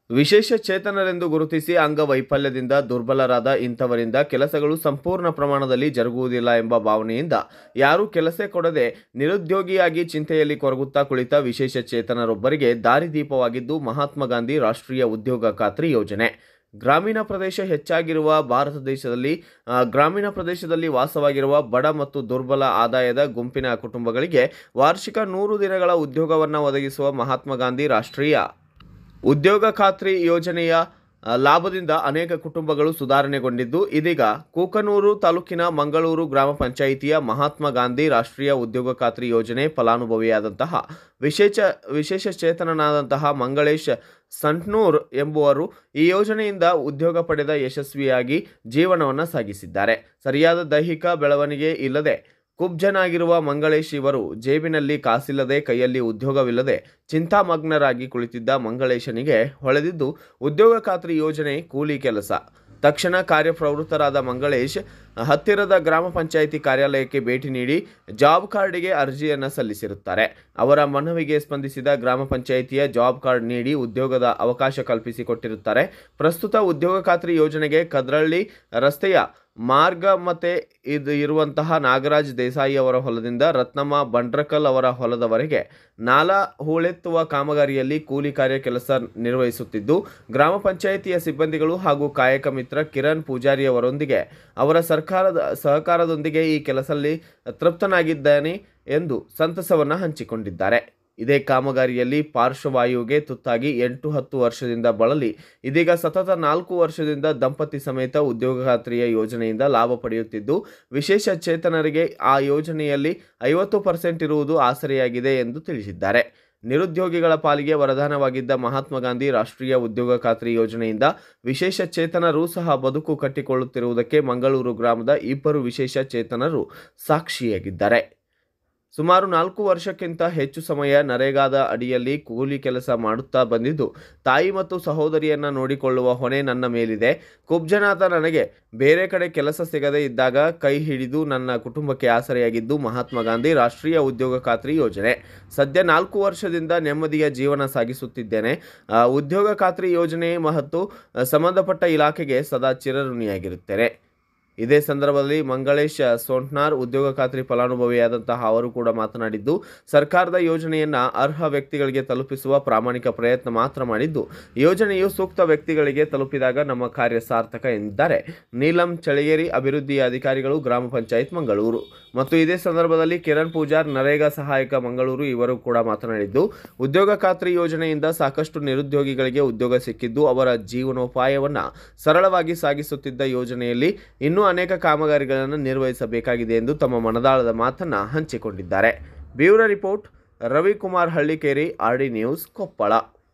ವಿಶೇಷ ಚೇತನರೆಂದು ಗುರುತಿಸಿ ಅಂಗವೈಫಲ್ಯದಿಂದ ದುರ್ಬಲರಾದ ಇಂಥವರಿಂದ ಕೆಲಸಗಳು ಸಂಪೂರ್ಣ ಪ್ರಮಾಣದಲ್ಲಿ ಜರುಗುವುದಿಲ್ಲ ಎಂಬ ಭಾವನೆಯಿಂದ ಯಾರೂ ಕೆಲಸ ಕೊಡದೆ ನಿರುದ್ಯೋಗಿಯಾಗಿ ಚಿಂತೆಯಲ್ಲಿ ಕೊರಗುತ್ತಾ ಕುಳಿತ ವಿಶೇಷ ಚೇತನರೊಬ್ಬರಿಗೆ ದಾರಿದೀಪವಾಗಿದ್ದು ಮಹಾತ್ಮ ಗಾಂಧಿ ರಾಷ್ಟ್ರೀಯ ಉದ್ಯೋಗ ಖಾತ್ರಿ ಯೋಜನೆ ಗ್ರಾಮೀಣ ಪ್ರದೇಶ ಹೆಚ್ಚಾಗಿರುವ ಭಾರತ ದೇಶದಲ್ಲಿ ಆ, ಗ್ರಾಮೀಣ ಪ್ರದೇಶದಲ್ಲಿ ವಾಸವಾಗಿರುವ ಬಡ ಮತ್ತು ದುರ್ಬಲ ಆದಾಯದ ಗುಂಪಿನ ಕುಟುಂಬಗಳಿಗೆ ವಾರ್ಷಿಕ ನೂರು ದಿನಗಳ ಉದ್ಯೋಗವನ್ನು ಒದಗಿಸುವ ಮಹಾತ್ಮ ಗಾಂಧಿ ರಾಷ್ಟ್ರೀಯ ಉದ್ಯೋಗ ಖಾತ್ರಿ ಯೋಜನೆಯ ಆ, ಲಾಭದಿಂದ ಅನೇಕ ಕುಟುಂಬಗಳು ಸುಧಾರಣೆಗೊಂಡಿದ್ದು ಇದೀಗ ಕೂಕನೂರು ತಾಲೂಕಿನ ಮಂಗಳೂರು ಗ್ರಾಮ ಪಂಚಾಯಿತಿಯ ಮಹಾತ್ಮ ಗಾಂಧಿ ರಾಷ್ಟ್ರೀಯ ಉದ್ಯೋಗ ಖಾತ್ರಿ ಯೋಜನೆ ಫಲಾನುಭವಿಯಾದಂತಹ ವಿಶೇಷ ವಿಶೇಷ ಚೇತನನಾದಂತಹ ಮಂಗಳೇಶ್ ಸಂಟ್ನೂರ್ ಎಂಬುವರು ಈ ಯೋಜನೆಯಿಂದ ಉದ್ಯೋಗ ಪಡೆದ ಯಶಸ್ವಿಯಾಗಿ ಜೀವನವನ್ನು ಸಾಗಿಸಿದ್ದಾರೆ ಸರಿಯಾದ ದೈಹಿಕ ಬೆಳವಣಿಗೆ ಇಲ್ಲದೆ ಕುಬ್ಜನಾಗಿರುವ ಮಂಗಳೇಶ್ ಇವರು ಜೇಬಿನಲ್ಲಿ ಕಾಸಿಲ್ಲದೆ ಕೈಯಲ್ಲಿ ಉದ್ಯೋಗವಿಲ್ಲದೆ ಚಿಂತಾಮಗ್ನರಾಗಿ ಕುಳಿತಿದ್ದ ಮಂಗಳೇಶನಿಗೆ ಹೊಳೆದಿದ್ದು ಉದ್ಯೋಗ ಖಾತ್ರಿ ಯೋಜನೆ ಕೂಲಿ ಕೆಲಸ ತಕ್ಷಣ ಕಾರ್ಯಪ್ರವೃತ್ತರಾದ ಮಂಗಳೇಶ್ ಹತ್ತಿರದ ಗ್ರಾಮ ಪಂಚಾಯಿತಿ ಕಾರ್ಯಾಲಯಕ್ಕೆ ಭೇಟಿ ನೀಡಿ ಜಾಬ್ ಕಾರ್ಡಿಗೆ ಅರ್ಜಿಯನ್ನು ಸಲ್ಲಿಸಿರುತ್ತಾರೆ ಅವರ ಮನವಿಗೆ ಸ್ಪಂದಿಸಿದ ಗ್ರಾಮ ಪಂಚಾಯಿತಿಯ ಜಾಬ್ ಕಾರ್ಡ್ ನೀಡಿ ಉದ್ಯೋಗದ ಅವಕಾಶ ಕಲ್ಪಿಸಿಕೊಟ್ಟಿರುತ್ತಾರೆ ಪ್ರಸ್ತುತ ಉದ್ಯೋಗ ಖಾತ್ರಿ ಯೋಜನೆಗೆ ಕದ್ರಳ್ಳಿ ರಸ್ತೆಯ ಮಾರ್ಗ ಮತ್ತೆ ಇದು ಇರುವಂತಹ ನಾಗರಾಜ್ ದೇಸಾಯಿ ಅವರ ಹೊಲದಿಂದ ರತ್ನಮ್ಮ ಬಂಡ್ರಕಲ್ ಅವರ ಹೊಲದವರೆಗೆ ನಾಲಾ ಹೂಳೆತ್ತುವ ಕಾಮಗಾರಿಯಲ್ಲಿ ಕೂಲಿ ಕಾರ್ಯ ಕೆಲಸ ನಿರ್ವಹಿಸುತ್ತಿದ್ದು ಗ್ರಾಮ ಪಂಚಾಯಿತಿಯ ಸಿಬ್ಬಂದಿಗಳು ಹಾಗೂ ಕಾಯಕ ಮಿತ್ರ ಕಿರಣ್ ಪೂಜಾರಿ ಅವರೊಂದಿಗೆ ಅವರ ಸರ್ಕಾರದ ಸಹಕಾರದೊಂದಿಗೆ ಈ ಕೆಲಸದಲ್ಲಿ ತೃಪ್ತನಾಗಿದ್ದಾನೆ ಎಂದು ಸಂತಸವನ್ನು ಹಂಚಿಕೊಂಡಿದ್ದಾರೆ ಇದೇ ಕಾಮಗಾರಿಯಲ್ಲಿ ಪಾರ್ಶ್ವವಾಯುವಿಗೆ ತುತ್ತಾಗಿ ಎಂಟು ಹತ್ತು ವರ್ಷದಿಂದ ಬಳಲಿ ಇದೀಗ ಸತತ ನಾಲ್ಕು ವರ್ಷದಿಂದ ದಂಪತಿ ಸಮೇತ ಉದ್ಯೋಗ ಖಾತ್ರಿಯ ಯೋಜನೆಯಿಂದ ಲಾಭ ಪಡೆಯುತ್ತಿದ್ದು ವಿಶೇಷ ಚೇತನರಿಗೆ ಆ ಯೋಜನೆಯಲ್ಲಿ ಐವತ್ತು ಪರ್ಸೆಂಟ್ ಇರುವುದು ಆಸರೆಯಾಗಿದೆ ಎಂದು ತಿಳಿಸಿದ್ದಾರೆ ನಿರುದ್ಯೋಗಿಗಳ ಪಾಲಿಗೆ ವರದಾನವಾಗಿದ್ದ ಮಹಾತ್ಮ ಗಾಂಧಿ ರಾಷ್ಟ್ರೀಯ ಉದ್ಯೋಗ ಖಾತ್ರಿ ಯೋಜನೆಯಿಂದ ವಿಶೇಷ ಚೇತನರು ಸಹ ಬದುಕು ಕಟ್ಟಿಕೊಳ್ಳುತ್ತಿರುವುದಕ್ಕೆ ಮಂಗಳೂರು ಗ್ರಾಮದ ಇಬ್ಬರು ವಿಶೇಷ ಚೇತನರು ಸಾಕ್ಷಿಯಾಗಿದ್ದಾರೆ ಸುಮಾರು ನಾಲ್ಕು ವರ್ಷಕ್ಕಿಂತ ಹೆಚ್ಚು ಸಮಯ ನರೇಗಾದ ಅಡಿಯಲ್ಲಿ ಕೂಲಿ ಕೆಲಸ ಮಾಡುತ್ತಾ ಬಂದಿದ್ದು ತಾಯಿ ಮತ್ತು ಸಹೋದರಿಯನ್ನ ನೋಡಿಕೊಳ್ಳುವ ಹೊಣೆ ನನ್ನ ಮೇಲಿದೆ ಕುಬ್ಜನಾದ ನನಗೆ ಬೇರೆ ಕಡೆ ಕೆಲಸ ಸಿಗದೇ ಇದ್ದಾಗ ಕೈ ಹಿಡಿದು ನನ್ನ ಕುಟುಂಬಕ್ಕೆ ಆಸರೆಯಾಗಿದ್ದು ಮಹಾತ್ಮ ಗಾಂಧಿ ರಾಷ್ಟ್ರೀಯ ಉದ್ಯೋಗ ಖಾತ್ರಿ ಯೋಜನೆ ಸದ್ಯ ನಾಲ್ಕು ವರ್ಷದಿಂದ ನೆಮ್ಮದಿಯ ಜೀವನ ಸಾಗಿಸುತ್ತಿದ್ದೇನೆ ಆ, ಉದ್ಯೋಗ ಖಾತ್ರಿ ಯೋಜನೆ ಮತ್ತು ಆ, ಸಂಬಂಧಪಟ್ಟ ಇಲಾಖೆಗೆ ಸದಾ ಚಿರಋಣಿಯಾಗಿರುತ್ತೇನೆ ಇದೇ ಸಂದರ್ಭದಲ್ಲಿ ಮಂಗಳೇಶ್ ಸೊಂಟ್ನಾರ್ ಉದ್ಯೋಗ ಖಾತ್ರಿ ಫಲಾನುಭವಿಯಾದಂತಹ ಅವರು ಕೂಡ ಮಾತನಾಡಿದ್ದು ಸರ್ಕಾರದ ಯೋಜನೆಯನ್ನ ಅರ್ಹ ವ್ಯಕ್ತಿಗಳಿಗೆ ತಲುಪಿಸುವ ಪ್ರಾಮಾಣಿಕ ಪ್ರಯತ್ನ ಮಾತ್ರ ಮಾಡಿದ್ದು ಯೋಜನೆಯು ಸೂಕ್ತ ವ್ಯಕ್ತಿಗಳಿಗೆ ತಲುಪಿದಾಗ ನಮ್ಮ ಕಾರ್ಯ ಸಾರ್ಥಕ ಎಂದಿದ್ದಾರೆ ನೀಲಂ ಚಳಿಗೇರಿ ಅಭಿವೃದ್ಧಿ ಅಧಿಕಾರಿಗಳು ಗ್ರಾಮ ಪಂಚಾಯತ್ ಮಂಗಳೂರು ಮತ್ತು ಇದೇ ಸಂದರ್ಭದಲ್ಲಿ ಕಿರಣ್ ಪೂಜಾರ್ ನರೇಗಾ ಸಹಾಯಕ ಮಂಗಳೂರು ಇವರು ಕೂಡ ಮಾತನಾಡಿದ್ದು ಉದ್ಯೋಗ ಖಾತ್ರಿ ಯೋಜನೆಯಿಂದ ಸಾಕಷ್ಟು ನಿರುದ್ಯೋಗಿಗಳಿಗೆ ಉದ್ಯೋಗ ಸಿಕ್ಕಿದ್ದು ಅವರ ಜೀವನೋಪಾಯವನ್ನು ಸರಳವಾಗಿ ಸಾಗಿಸುತ್ತಿದ್ದ ಯೋಜನೆಯಲ್ಲಿ ಇನ್ನೂ ಅನೇಕ ಕಾಮಗಾರಿಗಳನ್ನು ನಿರ್ವಹಿಸಬೇಕಾಗಿದೆ ಎಂದು ತಮ್ಮ ಮನದಾಳದ ಮಾತನ್ನ ಹಂಚಿಕೊಂಡಿದ್ದಾರೆ bureau report Ravikumar Hallikeri RD news Koppal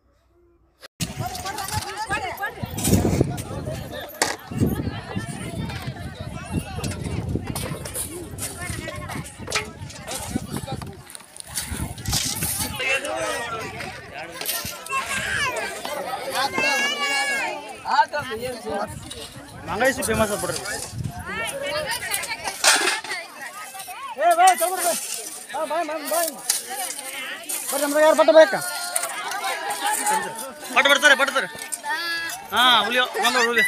Mangalesh famous ಅದ ಬಿಡ್ರಿ ಯಾರು ಬಟ್ಟ ಬೇಕಾ ಬಟ್ ಬರ್ತಾರೆ ಬಟ್ತಾರೆ ಹಾ ಹುಲಿ ಬಂದ ಹುಲಿ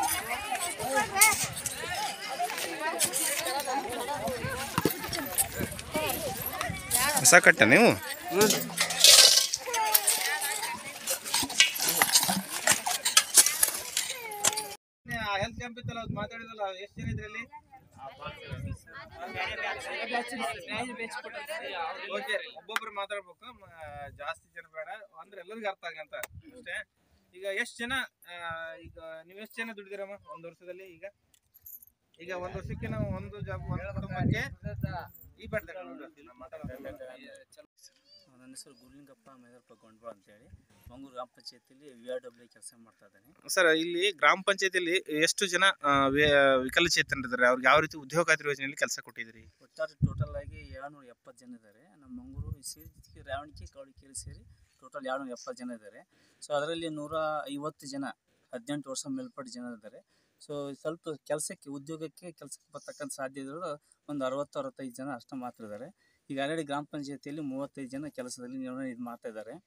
ಹೊಸ ಕಟ್ಟ ನೀವು ಹೆಲ್ತ್ ಕ್ಯಾಂಪ್ ಇತ್ತಲ್ಲ ಅದು ಮಾತಾಡಿದಲ್ಲ ಎಷ್ಟು ಜನ ಇದ್ರಲ್ಲಿ ಓಕೆ ಒಬ್ಬೊಬ್ರು ಮಾತಾಡ್ಬೇಕು ಮ- ಜಾಸ್ತಿ ಜನ ಬೇಡ ಅಂದ್ರೆ ಎಲ್ಲರಿಗೂ ಅರ್ಥ ಆಗಂತ ಅಷ್ಟೇ ಈಗ ಎಷ್ಟು ಜನ ಆ, ಈಗ ನೀವು ಎಷ್ಟು ಜನ ದುಡಿದಿರಮ್ಮ ಒಂದು ವರ್ಷದಲ್ಲಿ ಈಗ ಈಗ ಒಂದು ವರ್ಷಕ್ಕೆ ನಾವು ಒಂದು ಜಾಬ್ ಒಂದು ಕುಟುಂಬಕ್ಕೆ ಈ ಬಡ್ಡೆ ನನ್ನ ಹೆಸರು ಗುರುಲಿಂಗಪ್ಪ ಮೇದರ್ಪ ಗೊಂಡ್ಬಾ ಅಂತೇಳಿ ಮಂಗಳೂರು ಗ್ರಾಮ ಪಂಚಾಯತಿಯಲ್ಲಿ ವಿ ಆರ್ ಡಬ್ಲ್ಯೂ ಕೆಲಸ ಮಾಡ್ತಾ ಇದ್ದೇನೆ ಸರ್ ಇಲ್ಲಿ ಗ್ರಾಮ ಪಂಚಾಯತಿಯಲ್ಲಿ ಎಷ್ಟು ಜನ ಆ, ವಿ- ವಿಕಲಚೇತನರಿದ್ದಾರೆ ಅವ್ರಿಗೆ ಯಾವ ರೀತಿ ಉದ್ಯೋಗ ಖಾತ್ರಿ ಯೋಜನೆಯಲ್ಲಿ ಕೆಲಸ ಕೊಟ್ಟಿದ್ದೀರಿ ಒಟ್ಟಾರೆ ಟೋಟಲ್ ಆಗಿ ಏಳ್ನೂರ ಎಪ್ಪತ್ತು ಜನ ಇದ್ದಾರೆ ನಮ್ಮ ಮಂಗಳೂರು ಸೇರಿ ರಾವಣಿಕೆ ಕವಳಿಕೆರೆ ಸೇರಿ ಟೋಟಲ್ ಏಳ್ನೂರ ಎಪ್ಪತ್ತು ಜನ ಇದ್ದಾರೆ ಸೊ ಅದರಲ್ಲಿ ನೂರ ಐವತ್ತು ಜನ ಹದಿನೆಂಟು ವರ್ಷ ಮೇಲ್ಪಟ್ಟ ಜನ ಇದ್ದಾರೆ ಸೊ ಸ್ವಲ್ಪ ಕೆಲಸಕ್ಕೆ ಉದ್ಯೋಗಕ್ಕೆ ಕೆಲಸಕ್ಕೆ ಬರ್ತಕ್ಕಂಥ ಸಾಧ್ಯತೆಗಳು ಒಂದು ಅರವತ್ತು ಅರವತ್ತೈದು ಜನ ಅಷ್ಟು ಮಾತ್ರ ಇದ್ದಾರೆ ಈಗ ಆಲ್ರೆಡಿ ಗ್ರಾಮ ಪಂಚಾಯತಿಯಲ್ಲಿ ಮೂವತ್ತೈದು ಜನ ಕೆಲಸದಲ್ಲಿ ನಿರ್ವಹಣೆ ಇದು ಮಾಡ್ತಾ ಇದ್ದಾರೆ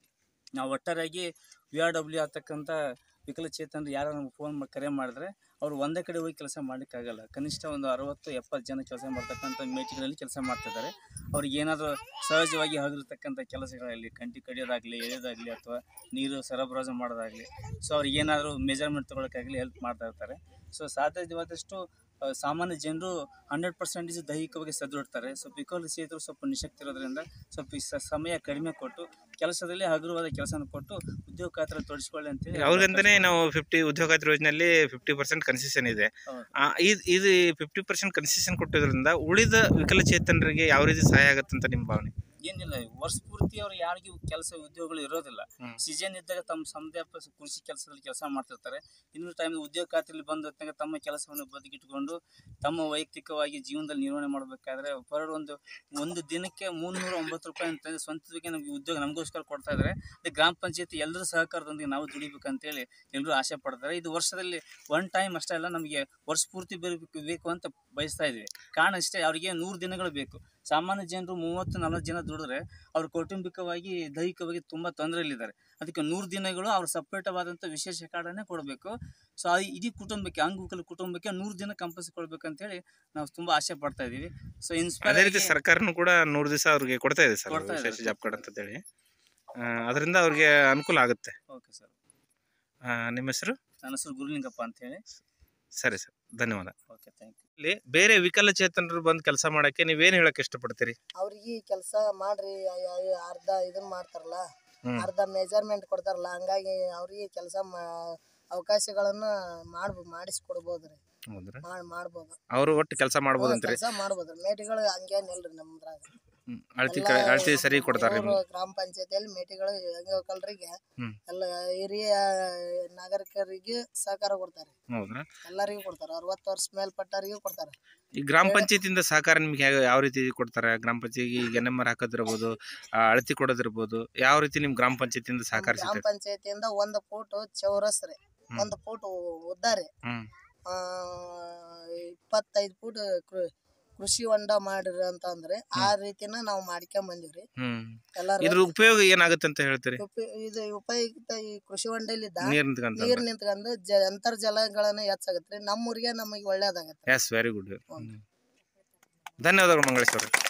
ನಾವು ಒಟ್ಟಾರೆಯಾಗಿ ವಿ ಆರ್ ಡಬ್ಲ್ಯೂ ಆಗ್ತಕ್ಕಂಥ ವಿಕಲಚೇತನರು ಯಾರು ನಮ್ಗೆ ಫೋನ್ ಮಾಡಿ ಕರೆ ಮಾಡಿದ್ರೆ ಅವ್ರು ಒಂದೇ ಕಡೆ ಹೋಗಿ ಕೆಲಸ ಮಾಡಲಿಕ್ಕಾಗಲ್ಲ ಕನಿಷ್ಠ ಒಂದು ಅರವತ್ತು ಎಪ್ಪತ್ತು ಜನ ಕೆಲಸ ಮಾಡ್ತಕ್ಕಂಥ ಮೇಟಿಗಳಲ್ಲಿ ಕೆಲಸ ಮಾಡ್ತಿದ್ದಾರೆ ಅವ್ರಿಗೆ ಏನಾದರೂ ಸಹಜವಾಗಿ ಆಗಿರ್ತಕ್ಕಂಥ ಕೆಲಸಗಳಲ್ಲಿ ಕಂಟಿ ಕಡಿಯೋದಾಗಲಿ ಎಳೆಯೋದಾಗಲಿ ಅಥವಾ ನೀರು ಸರಬರಾಜು ಮಾಡೋದಾಗಲಿ ಸೊ ಅವ್ರಿಗೆ ಏನಾದರೂ ಮೆಜರ್ಮೆಂಟ್ ತೊಗೊಳಕ್ಕಾಗಲಿ ಹೆಲ್ಪ್ ಮಾಡ್ತಾ ಇರ್ತಾರೆ ಸೊ ಸಾಧ್ಯವಾದಷ್ಟು ಆ, ಸಾಮಾನ್ಯ ಜನರು ಹಂಡ್ರೆಡ್ ಪರ್ಸೆಂಟೇಜ್ ದೈಹಿಕವಾಗಿ ಸದೃಢತಾರೆ ಸೊ ವಿಕಲಚೇತರು ಸ್ವಲ್ಪ ನಿಶಕ್ತಿ ಇರೋದ್ರಿಂದ ಸ್ವಲ್ಪ ಈ ಸ- ಸಮಯ ಕಡಿಮೆ ಕೊಟ್ಟು ಕೆಲಸದಲ್ಲಿ ಹಗುರವಾದ ಕೆಲಸನ ಕೊಟ್ಟು ಉದ್ಯೋಗ ಖಾತ್ರಿ ತೊಡಗಿಸ್ಕೊಳ್ಳಿ ಅಂತೇಳಿ ಅವ್ರಿಗಂತಾನೆ ನಾವು ಫಿಫ್ಟಿ ಉದ್ಯೋಗಾತಿ ಯೋಜನೆಯಲ್ಲಿ ಫಿಫ್ಟಿ ಪರ್ಸೆಂಟ್ ಕನ್ಸೆಷನ್ ಇದೆ ಹೌದು. ಆ, ಇದ್- ಇದು ಫಿಫ್ಟಿ ಪರ್ಸೆಂಟ್ ಕನ್ಸೆಷನ್ ಕೊಟ್ಟಿದ್ರಿಂದ ಉಳಿದ ವಿಕಲಚೇತನರಿಗೆ ಯಾವ ರೀತಿ ಸಹಾಯ ಆಗತ್ತೆ ಅಂತ ನಿಮ್ಮ ಭಾವನೆ ಏನಿಲ್ಲ ವರ್ಷ ಪೂರ್ತಿ ಅವ್ರು ಯಾರಿಗೂ ಕೆಲಸ ಉದ್ಯೋಗಗಳು ಇರೋದಿಲ್ಲ ಹ್ಮ್. ಸೀಸನ್ ಇದ್ದಾಗ ತಮ್ಮ ಸಮುದಾಯ ಕೃಷಿ ಕೆಲಸದಲ್ಲಿ ಕೆಲಸ ಮಾಡ್ತಿರ್ತಾರೆ ಇನ್ನು ಟೈಮ್ ಉದ್ಯೋಗ ಖಾತ್ರಿಯಲ್ಲಿ ಬಂದ ಹೊತ್ನಾಗ ತಮ್ಮ ಕೆಲಸವನ್ನು ಬದುಕಿಟ್ಕೊಂಡು ತಮ್ಮ ವೈಯಕ್ತಿಕವಾಗಿ ಜೀವನದಲ್ಲಿ ನಿರ್ವಹಣೆ ಮಾಡಬೇಕಾದ್ರೆ ಪರ್ ಒಂದು ಒಂದು ದಿನಕ್ಕೆ ಮುನ್ನೂರ ಒಂಬತ್ತು ರೂಪಾಯಿ ಅಂತಂದ್ರೆ ಸ್ವಂತವಾಗಿ ನಮಗೆ ಉದ್ಯೋಗ ನಮಗೋಸ್ಕರ ಕೊಡ್ತಾ ಇದ್ದಾರೆ ಅದೇ ಗ್ರಾಮ ಪಂಚಾಯತಿ ಎಲ್ಲರ ಸಹಕಾರದೊಂದಿಗೆ ನಾವು ದುಡಿಬೇಕಂತೇಳಿ ಎಲ್ಲರೂ ಆಸೆ ಪಡ್ತಾರೆ ಇದು ವರ್ಷದಲ್ಲಿ ಒನ್ ಟೈಮ್ ಅಷ್ಟೇ ಅಲ್ಲ ನಮಗೆ ವರ್ಷ ಪೂರ್ತಿ ಬೇಕು ಬೇಕು ಅಂತ ಬಯಸ್ತಾ ಇದ್ವಿ ಕಾರಣ ಇಷ್ಟೇ ಅವರಿಗೆ ನೂರು ದಿನಗಳು ಬೇಕು ಸಾಮಾನ್ಯ ಜನರು ಮೂವತ್ತು ನಲವತ್ತು ಜನ ದುಡಿದ್ರೆ ಅವ್ರು ಕೌಟುಂಬಿಕವಾಗಿ ದೈಹಿಕವಾಗಿ ತುಂಬ ತೊಂದರೆಯಲ್ಲಿದ್ದಾರೆ ಅದಕ್ಕೆ ನೂರು ದಿನಗಳು ಅವ್ರು ಸಪ್ರೇಟವಾದಂಥ ವಿಶೇಷ ಕಾರ್ಡನ್ನೇ ಕೊಡಬೇಕು ಸೊ ಅದು ಇಡೀ ಕುಟುಂಬಕ್ಕೆ ಅಂಗವಿಕಲ ಕುಟುಂಬಕ್ಕೆ ನೂರು ದಿನ ಕಂಪಲ್ಸರಿ ಕೊಡ್ಬೇಕಂತೇಳಿ ನಾವು ತುಂಬ ಆಸೆ ಪಡ್ತಾ ಇದ್ದೀವಿ ಸೊ ಅದೇ ಇನ್ಸ್ಪೈರ್ ರೀತಿ ಸರ್ಕಾರನು ಕೂಡ ನೂರು ದಿವಸ ಅವ್ರಿಗೆ ಕೊಡ್ತಾ ಇದೆ ಸರ್ ಕೊಡ್ತಾ ಇದೆ ವಿಶೇಷ ಸರ್. ಜಾಬ್ ಕಾರ್ಡ್ ಅಂತ ಹೇಳಿ ಅದರಿಂದ ಅವ್ರಿಗೆ ಅನುಕೂಲ ಆಗುತ್ತೆ ಓಕೆ ಸರ್ ಆ, ನಿಮ್ಮ ಹೆಸರು ನನ್ನ ಹೆಸರು ಗುರುಲಿಂಗಪ್ಪ ಅಂತೇಳಿ ಸರಿ ಸರ್ ಧನ್ಯವಾದ ಓಕೆ ಥ್ಯಾಂಕ್ ಯು ಇಲ್ಲಿ ಬೇರೆ ವಿಕಲಚೇತನರು ಬಂದು ಕೆಲಸ ಮಾಡಕ್ಕೆ ನೀವೇನು ಹೇಳಕ್ ಇಷ್ಟಪಡ್ತೀರಿ ಅವ್ರಿಗೆ ಕೆಲಸ ಮಾಡ್ರಿ ಅ- ಅ- ಅರ್ಧ ಇದನ್ನ ಮಾಡ್ತಾರಲ್ಲ ಹ್ಮ್. ಅರ್ಧ ಮೆಜರ್ಮೆಂಟ್ ಕೊಡ್ತಾರಲ್ಲ ಹಂಗಾಗಿ ಅವ್ರಿಗೆ ಕೆಲಸ ಅವಕಾಶಗಳನ್ನ ಮಾಡ್ಬೋ ಮಾಡಿಸ್ಕೊಡ್ಬೋದ್ರಿ ಹೌದ್ರಾ ಮಾಡ್ ಮಾಡ್ಬೋದು ಅವರು ಒಟ್ಟು ಕೆಲಸ ಮಾಡ್ಬೋದಂತ್ರಿ ಕೆಲಸ ಮಾಡ್ಬೋದ್ರಿ ಮೇಟಿಗಳು ಹಂಗೇನಿಲ್ರಿ ನಮ್ದ್ರಾಗ ಹ್ಮ್. ಅಳತಿ ಎಲ್ಲ ಕ- ಅಳತಿ ಸರಿ ಕೊಡ್ತಾರೆ ಮೂರು ಗ್ರಾಮ ಪಂಚಾಯತಿಯಲ್ಲಿ ಮೇಟಿಗಳು ಅಂಗವಿಕಲರಿಗೆ ಹ್ಮ್. ಎಲ್ಲ ಹಿರಿಯ ನಾಗರಿಕರಿಗೆ ಸಹಕಾರ ಕೊಡ್ತಾರೆ ಹೌದ್ರಾ ಎಲ್ಲರಿಗೂ ಕೊಡ್ತಾರೆ ಅರವತ್ತು ವರ್ಷ ಮೇಲ್ಪಟ್ಟವರಿಗೂ ಕೊಡ್ತಾರೆ ಈ ಗ್ರಾಮ ಪಂಚಾಯತಿಯಿಂದ ಸಹಕಾರ ನಿಮ್ಗೆ ಯಾವ ಯಾವ ರೀತಿ ಕೊಡ್ತಾರೆ ಗ್ರಾಮ ಪಂಚಾಯತಿ ಈಗ ಎನ್ ಎಂ ಆರ್ ಹಾಕೋದಿರ್ಬೋದು ಆ, ಅಳತಿ ಕೊಡೋದಿರ್ಬೋದು ಯಾವ ರೀತಿ ನಿಮ್ ಗ್ರಾಮ ಪಂಚಾಯತಿಯಿಂದ ಸಹಕಾರ ಗ್ರಾಮ ಸಿಗ್ತದೆ ಪಂಚಾಯತಿಯಿಂದ ಒಂದು ಫೂಟ್ ಚೌರಸ್ರಿ ಹ್ಮ್. ಒಂದು ಫೂಟ್ ಉದ್ದಾರಿ ಹ್ಮ್ ಆ, ಇಪ್ಪತ್ತೈದು ಫೂಟ್ ಕೃ- ಕೃಷಿ ಹೊಂಡ ಮಾಡಿರಿ ಅಂತ ಅಂದ್ರೆ ಆ ರೀತಿನ ನಾವು ಮಾಡ್ಕೊಂಡ್ ಬಂದಿವ್ರಿ ಹ್ಮ್ ಎಲ್ಲಾರು ಇದ್ರ ಉಪಯೋಗ ಏನಾಗುತ್ತೆ ಅಂತ ಹೇಳ್ತೀರಿ ಉಪ- ಇದು ಉಪಯುಕ್ತ ಈ ಕೃಷಿ ಹೊಂಡಲಿದ್ದ ನೀರ್ ನಿಂತ್ಕಂತ ನೀರ್ ನಿಂತ್ಕೊಂಡು ಜ ಅಂತರ್ಜಲಗಳನ್ನ ಹೆಚ್ಚಾಗತ್ರಿ ನಮ್ಮೂರಿಗೆ ನಮಗೆ ಒಳ್ಳೇದಾಗತ್ತೆ ಎಸ್ ವೆರಿ ಗುಡ್ ಧನ್ಯವಾದಗಳು ಮಂಗಳೇಶ್ವರ